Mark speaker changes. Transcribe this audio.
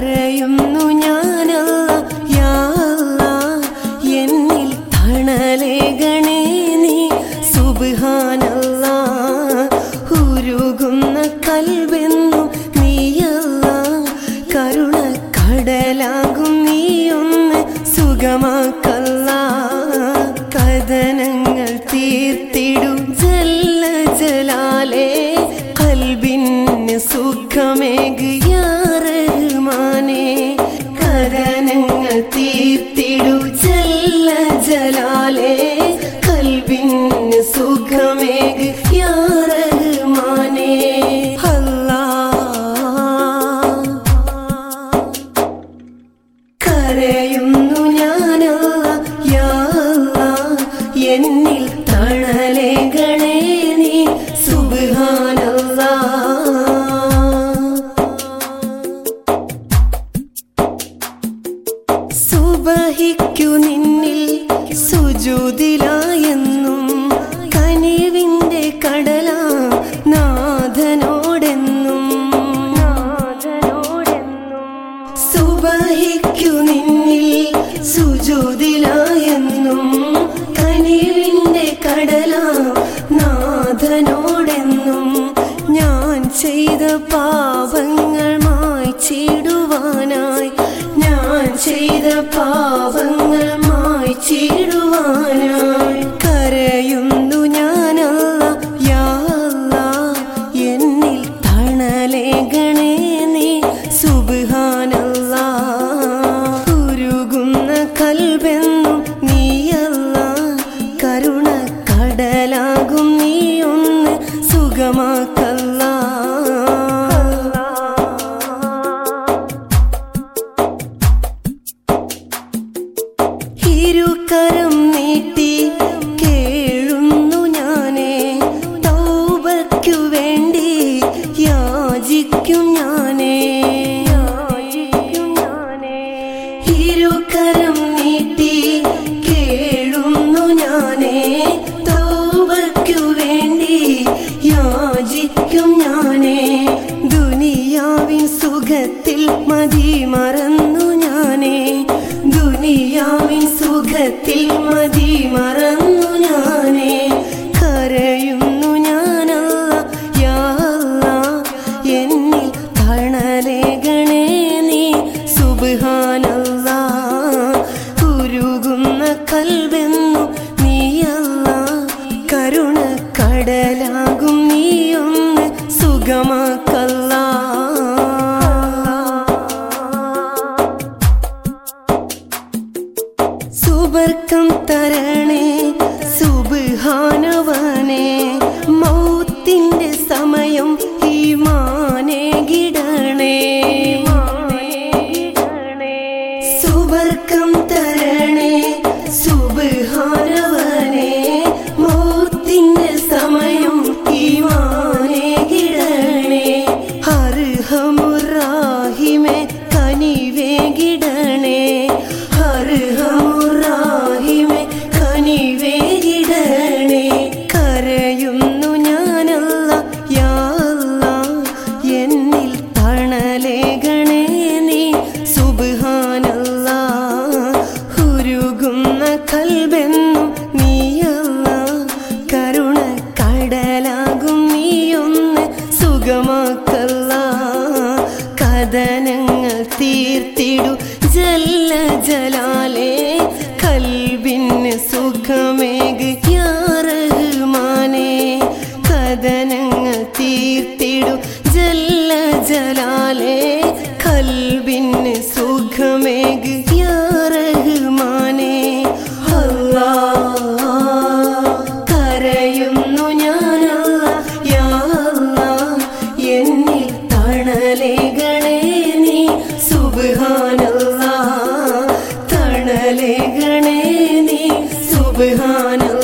Speaker 1: കരയുന്നു ഞാനല്ല യാ അല്ലാ, എന്നിൽ തണലേകണേ നീ സുബ്ഹാനല്ല ഉരുകുന്ന കൽവെന്നും നീയല്ല കരുണ കടലാകും നീയൊന്ന് സുഖമാക്കല്ല കഥനങ്ങൾ തീർത്തിടും ജല്ല ജലാലേ കൽബിന് സുഖമേകിയാറഹ്മാനേ കഥനങ്ങൾ തീർത്തിടു ജല്ല ജലാലേ കൽബിന് സുഖമേകിയാറഹ്മാനേ അല്ലാ കരയുന്നു ഞാനല്ല യാ അല്ലാ, എന്നിൽ തണലേകണേ നീ സുബ്ഹാനല്ലാ സുബഹിക്കു നിന്നിൽ സുജൂതിലായെന്നും കനിവിന്റെ കടല നാഥനോടെന്നും സുബഹിക്കു നിന്നിൽ സുജൂതിലായെന്നും കനിവിന്റെ കടല നാഥനോടെന്നും ഞാൻ ചെയ്ത പാപങ്ങൾ മായ്ച്ചിടുവാനായി ഞാൻ ചെയ്ത പാപങ്ങൾ മായ്ച്ചിടുവാനായി കരയുന്നു ഞാനല്ല യാ അല്ലാ, എന്നിൽ തണലേകണേ നീ സുബ്ഹാനല്ലാ ഉരുകുന്ന കൽബെന്നും നീയല്ല കരുണ കടലാകും നീയൊന്ന് സുഖമാക്കല്ല ഇരുകരം നീട്ടി കേഴുന്നു ഞാനേ തൗബയ്ക്കു വേണ്ടി യാചിക്കും ഞാനേ ഇരുകരം നീട്ടി കേഴുന്നു ഞാനേ തൗബയ്ക്കു വേണ്ടി യാചിക്കും ഞാനേ ദുനിയാവിൻ സുഖത്തിൽ മതി മറന്നു ഞാനേ ദുനിയാവിൻ സുഖത്തിൽ മതി മറന്നു ഞാനേ കരയുന്നു ഞാനല്ല യാ അല്ലാ, എന്നിൽ തണലേകണേ നീ സുബ്ഹാനല്ലാ ഉരുകുന്ന കൽവെന്നു നീയല്ല കരുണ കടലാകും നീയൊന്ന് സുഖമാക്കല്ല സുബർക്കം തരണേ സുബ്ഹാനവനെ മൗത്തിന്റെ സമയം ഈ മാനെ ഗിടണേ സുബർക്കം തരണേ സുബ്ഹാനവനെ മൗത്തിന്റെ സമയം ഈ മാനെ ഗിടണേ ഹർഹമുറാഹിമെ കനിവേ ഗിടണേ ഹർഹമുറാഹിമെ കനിവേ ഗിടണേ കരയുന്നു ഞാനല്ല യാ അല്ലാ, എന്നിൽ തണലേകണേ നീ സുബ്ഹാനല്ലാ ഉരുകുന്ന കൽബെന്നും നീയല്ല കരുണ കടലാകും നീയൊന്ന് സുഖമാക്കല്ല കഥനങ്ങൾ തീർത്തിടു ജല്ല ജലാലേ കൽബിന് സുഖമേകിയാറഹ്മാനേ കഥനങ്ങൾ തീർത്തിടു ജല്ല ജലാലേ കൽബിന് സുഖമേകിയാറഹ്മാനേ അല്ലാ കരയുന്നു ഞാനല്ല യാ അല്ലാ, എന്നിൽ തണലേകണേ നീ സുബ്ഹാനല്ലാ തണലേകണേ നീ സുബ്ഹാനല്ലാ